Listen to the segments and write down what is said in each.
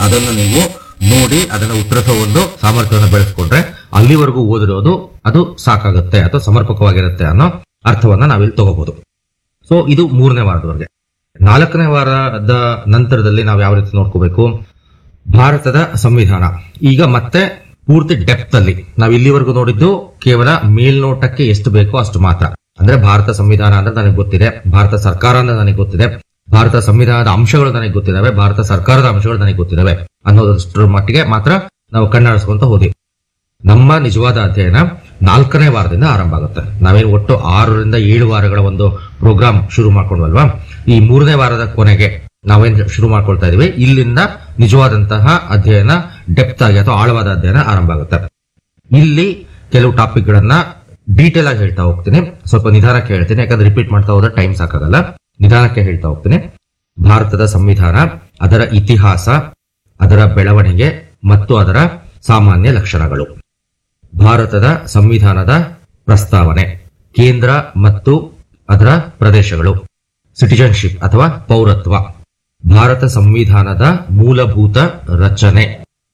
ಅದನ್ನು ನೀವು ನೋಡಿ ಅದನ್ನ ಉತ್ತರಿಸೋ ಒಂದು ಸಾಮರ್ಥ್ಯವನ್ನು ಬೆಳೆಸ್ಕೊಂಡ್ರೆ ಅಲ್ಲಿವರೆಗೂ ಓದಿರೋದು ಅದು ಸಾಕಾಗುತ್ತೆ ಅಥವಾ ಸಮರ್ಪಕವಾಗಿರುತ್ತೆ ಅನ್ನೋ ಅರ್ಥವನ್ನ ನಾವಿಲ್ಲಿ ತಗೋಬಹುದು ಸೊ ಇದು ಮೂರನೇ ವಾರದವರೆಗೆ ನಾಲ್ಕನೇ ವಾರದ ನಂತರದಲ್ಲಿ ನಾವು ಯಾವ ರೀತಿ ನೋಡ್ಕೋಬೇಕು ಭಾರತದ ಸಂವಿಧಾನ ಈಗ ಮತ್ತೆ ಪೂರ್ತಿ ಡೆಪ್ತ್ ಅಲ್ಲಿ ನಾವು ಇಲ್ಲಿವರೆಗೂ ನೋಡಿದ್ದು ಕೇವಲ ಮೇಲ್ನೋಟಕ್ಕೆ ಎಷ್ಟು ಬೇಕೋ ಅಷ್ಟು ಮಾತ್ರ ಅಂದ್ರೆ ಭಾರತ ಸಂವಿಧಾನ ಅಂದ್ರೆ ನನಗೆ ಗೊತ್ತಿದೆ ಭಾರತ ಸರ್ಕಾರ ಅಂದ್ರೆ ನನಗೆ ಗೊತ್ತಿದೆ ಭಾರತ ಸಂವಿಧಾನದ ಅಂಶಗಳು ನನಗೆ ಗೊತ್ತಿದಾವೆ ಭಾರತ ಸರ್ಕಾರದ ಅಂಶಗಳು ನನಗೆ ಗೊತ್ತಿದಾವೆ ಅನ್ನೋದಷ್ಟರ ಮಟ್ಟಿಗೆ ಮಾತ್ರ ನಾವು ಕಣ್ಣಾಡಿಸ್ಕೊಂತ ಹೋದ್ವಿ ನಮ್ಮ ನಿಜವಾದ ಅಧ್ಯಯನ ನಾಲ್ಕನೇ ವಾರದಿಂದ ಆರಂಭ ಆಗುತ್ತೆ ನಾವೇನು ಒಟ್ಟು ಆರರಿಂದ ಏಳು ವಾರಗಳ ಒಂದು ಪ್ರೋಗ್ರಾಮ್ ಶುರು ಮಾಡ್ಕೊಂಡ್ವಲ್ವಾ ಈ ಮೂರನೇ ವಾರದ ಕೊನೆಗೆ ನಾವೇನ್ ಶುರು ಮಾಡ್ಕೊಳ್ತಾ ಇದೀವಿ ಇಲ್ಲಿಂದ ನಿಜವಾದಂತಹ ಅಧ್ಯಯನ ಡೆಪ್ತ್ ಆಗಿ ಅಥವಾ ಆಳವಾದ ಅಧ್ಯಯನ ಆರಂಭ ಆಗುತ್ತೆ ಇಲ್ಲಿ ಕೆಲವು ಟಾಪಿಕ್ ಗಳನ್ನ ಡೀಟೇಲ್ ಆಗಿ ಹೇಳ್ತಾ ಹೋಗ್ತೀನಿ ಸ್ವಲ್ಪ ನಿಧಾನಕ್ಕೆ ಹೇಳ್ತೀನಿ ಯಾಕಂದ್ರೆ ರಿಪೀಟ್ ಮಾಡ್ತಾ ಹೋದ್ರೆ ಟೈಮ್ ಸಾಕಾಗಲ್ಲ ನಿಧಾನಕ್ಕೆ ಹೇಳ್ತಾ ಹೋಗ್ತೀನಿ ಭಾರತದ ಸಂವಿಧಾನ ಅದರ ಇತಿಹಾಸ ಅದರ ಬೆಳವಣಿಗೆ ಮತ್ತು ಅದರ ಸಾಮಾನ್ಯ ಲಕ್ಷಣಗಳು ಭಾರತದ ಸಂವಿಧಾನದ ಪ್ರಸ್ತಾವನೆ ಕೇಂದ್ರ ಮತ್ತು ಅದರ ಪ್ರದೇಶಗಳು ಸಿಟಿಜನ್ಶಿಪ್ ಅಥವಾ ಪೌರತ್ವ ಭಾರತ ಸಂವಿಧಾನದ ಮೂಲಭೂತ ರಚನೆ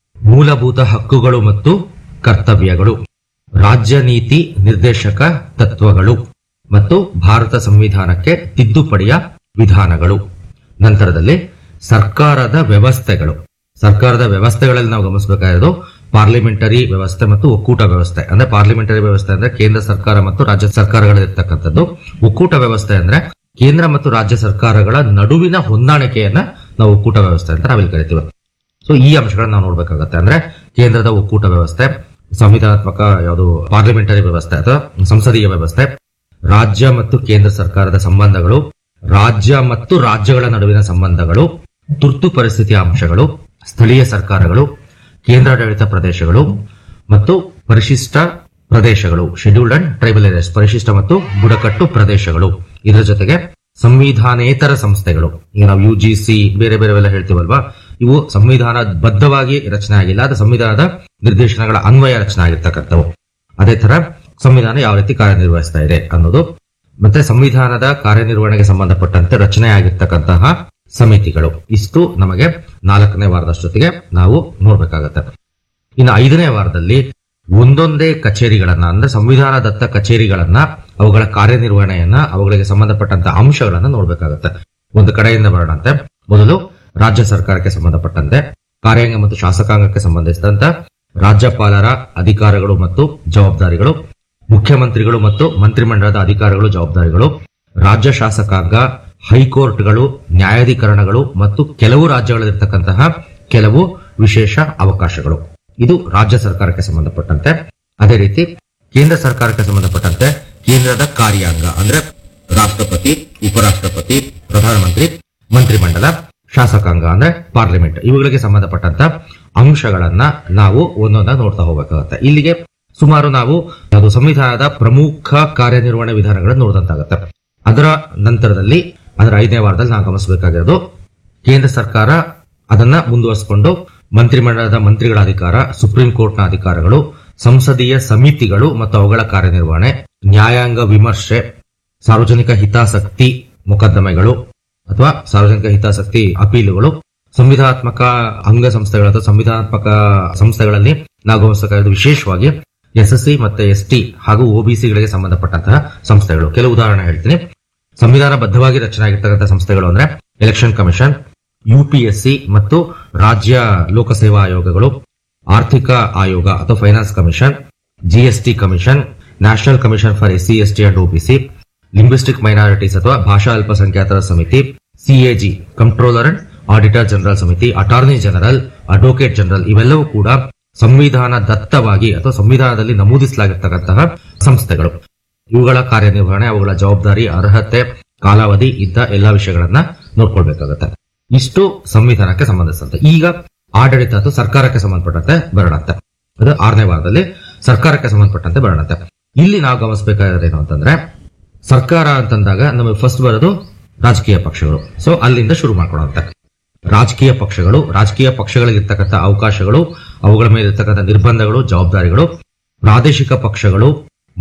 ಮೂಲಭೂತ ಹಕ್ಕುಗಳು ಮತ್ತು ಕರ್ತವ್ಯಗಳು ರಾಜ್ಯ ನೀತಿ ನಿರ್ದೇಶಕ ತತ್ವಗಳು ಮತ್ತು ಭಾರತ ಸಂವಿಧಾನಕ್ಕೆ ತಿದ್ದುಪಡಿಯ ವಿಧಾನಗಳು ನಂತರದಲ್ಲಿ ಸರ್ಕಾರದ ವ್ಯವಸ್ಥೆಗಳು ಸರ್ಕಾರದ ವ್ಯವಸ್ಥೆಗಳಲ್ಲಿ ನಾವು ಗಮನಿಸಬೇಕಾಗಿರೋದು ಪಾರ್ಲಿಮೆಂಟರಿ ವ್ಯವಸ್ಥೆ ಮತ್ತು ಒಕ್ಕೂಟ ವ್ಯವಸ್ಥೆ ಅಂದ್ರೆ ಪಾರ್ಲಿಮೆಂಟರಿ ವ್ಯವಸ್ಥೆ ಅಂದ್ರೆ ಕೇಂದ್ರ ಸರ್ಕಾರ ಮತ್ತು ರಾಜ್ಯ ಸರ್ಕಾರಗಳಿರ್ತಕ್ಕಂಥದ್ದು ಒಕ್ಕೂಟ ವ್ಯವಸ್ಥೆ ಅಂದ್ರೆ ಕೇಂದ್ರ ಮತ್ತು ರಾಜ್ಯ ಸರ್ಕಾರಗಳ ನಡುವಿನ ಹೊಂದಾಣಿಕೆಯನ್ನ ನಾವು ಒಕ್ಕೂಟ ವ್ಯವಸ್ಥೆ ಅಂತ ನಾವಿಲ್ಲಿ ಕರಿತೀವಿ ಸೊ ಈ ಅಂಶಗಳನ್ನ ನಾವು ನೋಡ್ಬೇಕಾಗತ್ತೆ ಅಂದ್ರೆ ಕೇಂದ್ರದ ಒಕ್ಕೂಟ ವ್ಯವಸ್ಥೆ ಸಂವಿಧಾನಾತ್ಮಕ ಯಾವುದು ಪಾರ್ಲಿಮೆಂಟರಿ ವ್ಯವಸ್ಥೆ ಅಥವಾ ಸಂಸದೀಯ ವ್ಯವಸ್ಥೆ ರಾಜ್ಯ ಮತ್ತು ಕೇಂದ್ರ ಸರ್ಕಾರದ ಸಂಬಂಧಗಳು ರಾಜ್ಯ ಮತ್ತು ರಾಜ್ಯಗಳ ನಡುವಿನ ಸಂಬಂಧಗಳು ತುರ್ತು ಪರಿಸ್ಥಿತಿಯ ಅಂಶಗಳು ಸ್ಥಳೀಯ ಸರ್ಕಾರಗಳು ಕೇಂದ್ರಾಡಳಿತ ಪ್ರದೇಶಗಳು ಮತ್ತು ಪರಿಶಿಷ್ಟ ಪ್ರದೇಶಗಳು ಶೆಡ್ಯೂಲ್ಡ್ ಅಂಡ್ ಟ್ರೈಬಲ್ ಏರಿಯಾಸ್ ಪರಿಶಿಷ್ಟ ಮತ್ತು ಬುಡಕಟ್ಟು ಪ್ರದೇಶಗಳು ಇದರ ಜೊತೆಗೆ ಸಂವಿಧಾನೇತರ ಸಂಸ್ಥೆಗಳು ಈಗ ನಾವು ಯು ಜಿ ಸಿ ಬೇರೆ ಬೇರೆವೆಲ್ಲ ಹೇಳ್ತೀವಲ್ವಾ ಇವು ಸಂವಿಧಾನ ಬದ್ಧವಾಗಿ ರಚನೆ ಆಗಿಲ್ಲ ಅದು ಸಂವಿಧಾನದ ನಿರ್ದೇಶನಗಳ ಅನ್ವಯ ರಚನೆ ಆಗಿರ್ತಕ್ಕಂಥವು ಅದೇ ತರ ಸಂವಿಧಾನ ಯಾವ ರೀತಿ ಕಾರ್ಯನಿರ್ವಹಿಸ್ತಾ ಇದೆ ಅನ್ನೋದು ಮತ್ತೆ ಸಂವಿಧಾನದ ಕಾರ್ಯನಿರ್ವಹಣೆಗೆ ಸಂಬಂಧಪಟ್ಟಂತೆ ರಚನೆ ಆಗಿರ್ತಕ್ಕಂತಹ ಸಮಿತಿಗಳು ಇಷ್ಟು ನಮಗೆ ನಾಲ್ಕನೇ ವಾರದಷ್ಟೊತ್ತಿಗೆ ನಾವು ನೋಡ್ಬೇಕಾಗತ್ತೆ ಇನ್ನು ಐದನೇ ವಾರದಲ್ಲಿ ಒಂದೊಂದೇ ಕಚೇರಿಗಳನ್ನ ಅಂದ್ರೆ ಸಂವಿಧಾನದತ್ತ ಕಚೇರಿಗಳನ್ನ ಅವುಗಳ ಕಾರ್ಯನಿರ್ವಹಣೆಯನ್ನ ಅವುಗಳಿಗೆ ಸಂಬಂಧಪಟ್ಟಂತ ಅಂಶಗಳನ್ನ ನೋಡ್ಬೇಕಾಗತ್ತೆ ಒಂದು ಕಡೆಯಿಂದ ಬರೋಣಂತೆ ಮೊದಲು ರಾಜ್ಯ ಸರ್ಕಾರಕ್ಕೆ ಸಂಬಂಧಪಟ್ಟಂತೆ ಕಾರ್ಯಾಂಗ ಮತ್ತು ಶಾಸಕಾಂಗಕ್ಕೆ ಸಂಬಂಧಿಸಿದಂತ ರಾಜ್ಯಪಾಲರ ಅಧಿಕಾರಗಳು ಮತ್ತು ಜವಾಬ್ದಾರಿಗಳು ಮುಖ್ಯಮಂತ್ರಿಗಳು ಮತ್ತು ಮಂತ್ರಿಮಂಡಲದ ಅಧಿಕಾರಗಳು ಜವಾಬ್ದಾರಿಗಳು ರಾಜ್ಯ ಶಾಸಕಾಂಗ ಹೈಕೋರ್ಟ್ಗಳು ನ್ಯಾಯಾಧೀಕರಣಗಳು ಮತ್ತು ಕೆಲವು ರಾಜ್ಯಗಳಲ್ಲಿರ್ತಕ್ಕಂತಹ ಕೆಲವು ವಿಶೇಷ ಅವಕಾಶಗಳು ಇದು ರಾಜ್ಯ ಸರ್ಕಾರಕ್ಕೆ ಸಂಬಂಧಪಟ್ಟಂತೆ ಅದೇ ರೀತಿ ಕೇಂದ್ರ ಸರ್ಕಾರಕ್ಕೆ ಸಂಬಂಧಪಟ್ಟಂತೆ ಕೇಂದ್ರದ ಕಾರ್ಯಾಂಗ ಅಂದ್ರೆ ರಾಷ್ಟ್ರಪತಿ ಉಪರಾಷ್ಟ್ರಪತಿ ಪ್ರಧಾನಮಂತ್ರಿ ಮಂತ್ರಿಮಂಡಲ ಶಾಸಕಾಂಗ ಅಂದ್ರೆ ಪಾರ್ಲಿಮೆಂಟ್ ಇವುಗಳಿಗೆ ಸಂಬಂಧಪಟ್ಟಂತ ಅಂಶಗಳನ್ನ ನಾವು ಒಂದೊಂದಾಗಿ ನೋಡ್ತಾ ಹೋಗಬೇಕಾಗತ್ತೆ ಇಲ್ಲಿಗೆ ಸುಮಾರು ನಾವು ಅದು ಸಂವಿಧಾನದ ಪ್ರಮುಖ ಕಾರ್ಯನಿರ್ವಹಣೆ ವಿಧಾನಗಳನ್ನು ನೋಡಿದಂತಾಗತ್ತೆ ಅದರ ನಂತರದಲ್ಲಿ ಅದರ ಐದನೇ ವಾರದಲ್ಲಿ ನಾವು ಗಮನಿಸಬೇಕಾಗಿರೋದು ಕೇಂದ್ರ ಸರ್ಕಾರ ಅದನ್ನ ಮುಂದುವರಿಸಿಕೊಂಡು ಮಂತ್ರಿಮಂಡಲದ ಮಂತ್ರಿಗಳ ಅಧಿಕಾರ ಸುಪ್ರೀಂ ಕೋರ್ಟ್ನ ಅಧಿಕಾರಗಳು ಸಂಸದೀಯ ಸಮಿತಿಗಳು ಮತ್ತು ಅವುಗಳ ಕಾರ್ಯನಿರ್ವಹಣೆ ನ್ಯಾಯಾಂಗ ವಿಮರ್ಶೆ ಸಾರ್ವಜನಿಕ ಹಿತಾಸಕ್ತಿ ಮೊಕದ್ದಮೆಗಳು ಅಥವಾ ಸಾರ್ವಜನಿಕ ಹಿತಾಸಕ್ತಿ ಅಪೀಲುಗಳು ಸಂವಿಧಾನಾತ್ಮಕ ಅಂಗಸಂಸ್ಥೆಗಳು ಅಥವಾ ಸಂವಿಧಾನಾತ್ಮಕ ಸಂಸ್ಥೆಗಳಲ್ಲಿ ನಾವು ಗಮನಿಸಬೇಕಾದ ವಿಶೇಷವಾಗಿ ಎಸ್ಎಸ್ಸಿ ಮತ್ತೆ ಎಸ್ಟಿ ಹಾಗೂ ಒಬಿಸಿಗಳಿಗೆ ಸಂಬಂಧಪಟ್ಟಂತಹ ಸಂಸ್ಥೆಗಳು ಕೆಲವು ಉದಾಹರಣೆ ಹೇಳ್ತೀನಿ ಸಂವಿಧಾನ ಬದ್ಧವಾಗಿ ರಚನೆ ಆಗಿರ್ತಕ್ಕಂಥ ಸಂಸ್ಥೆಗಳು ಅಂದ್ರೆ ಎಲೆಕ್ಷನ್ ಕಮಿಷನ್ ಯುಪಿಎಸ್ಸಿ ಮತ್ತು ರಾಜ್ಯ ಲೋಕಸೇವಾ ಆಯೋಗಗಳು ಆರ್ಥಿಕ ಆಯೋಗ ಅಥವಾ finance commission GST commission national commission for SC ST and OBC linguistic minorities ಅಥವಾ ಭಾಷಾ ಅಲ್ಪಸಂಖ್ಯಾತರ ಸಮಿತಿ CAG controller and auditor general ಸಮಿತಿ ಅಟಾರ್ನಿ ಜನರಲ್ ಅಡ್ವೊಕೇಟ್ ಜನರಲ್ ಇವೆಲ್ಲವೂ ಕೂಡ ಸಂವಿಧಾನ ದತ್ತವಾಗಿ ಅಥವಾ ಸಂವಿಧಾನದಲ್ಲಿ ನಮೂದಿಸಲಾಗಿರ್ತಕ್ಕಂತಹ ಸಂಸ್ಥೆಗಳು ಇವುಗಳ ಕಾರ್ಯನಿರ್ವಹಣೆ ಅವುಗಳ ಜವಾಬ್ದಾರಿ ಅರ್ಹತೆ ಕಾಲಾವಧಿ ಇದ್ದ ಎಲ್ಲಾ ವಿಷಯಗಳನ್ನ ನೋಡ್ಕೊಳ್ಬೇಕಾಗತ್ತೆ ಇಷ್ಟು ಸಂವಿಧಾನಕ್ಕೆ ಸಂಬಂಧಿಸಿದಂತೆ ಈಗ ಆಡಳಿತ ಅಥವಾ ಸರ್ಕಾರಕ್ಕೆ ಸಂಬಂಧಪಟ್ಟಂತೆ ಬರೋಣಂತೆ ಅದು ಆರನೇ ವಾರದಲ್ಲಿ ಸರ್ಕಾರಕ್ಕೆ ಸಂಬಂಧಪಟ್ಟಂತೆ ಬರೋಣಂತೆ ಇಲ್ಲಿ ನಾವು ಗಮನಿಸಬೇಕಾಗಿರೋದೇನು ಅಂತಂದ್ರೆ ಸರ್ಕಾರ ಅಂತಂದಾಗ ನಮಗೆ ಫಸ್ಟ್ ಬರೋದು ರಾಜಕೀಯ ಪಕ್ಷಗಳು ಸೊ ಅಲ್ಲಿಂದ ಶುರು ಮಾಡ್ಕೊಳ್ಳುವಂತೆ ರಾಜಕೀಯ ಪಕ್ಷಗಳು ರಾಜಕೀಯ ಪಕ್ಷಗಳಿಗಿರ್ತಕ್ಕಂಥ ಅವಕಾಶಗಳು ಅವುಗಳ ಮೇಲೆ ಇರ್ತಕ್ಕಂಥ ನಿರ್ಬಂಧಗಳು ಜವಾಬ್ದಾರಿಗಳು ಪ್ರಾದೇಶಿಕ ಪಕ್ಷಗಳು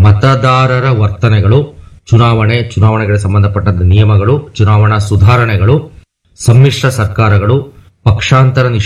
ಮತದಾರರ ವರ್ತನೆಗಳು ಚುನಾವಣೆ ಚುನಾವಣೆಗಳಿಗೆ ಸಂಬಂಧಪಟ್ಟಂತ ನಿಯಮಗಳು ಚುನಾವಣಾ ಸುಧಾರಣೆಗಳು ಸಮ್ಮಿಶ್ರ ಸರ್ಕಾರಗಳು ಪಕ್ಷಾಂತರ ನಿಷೇಧ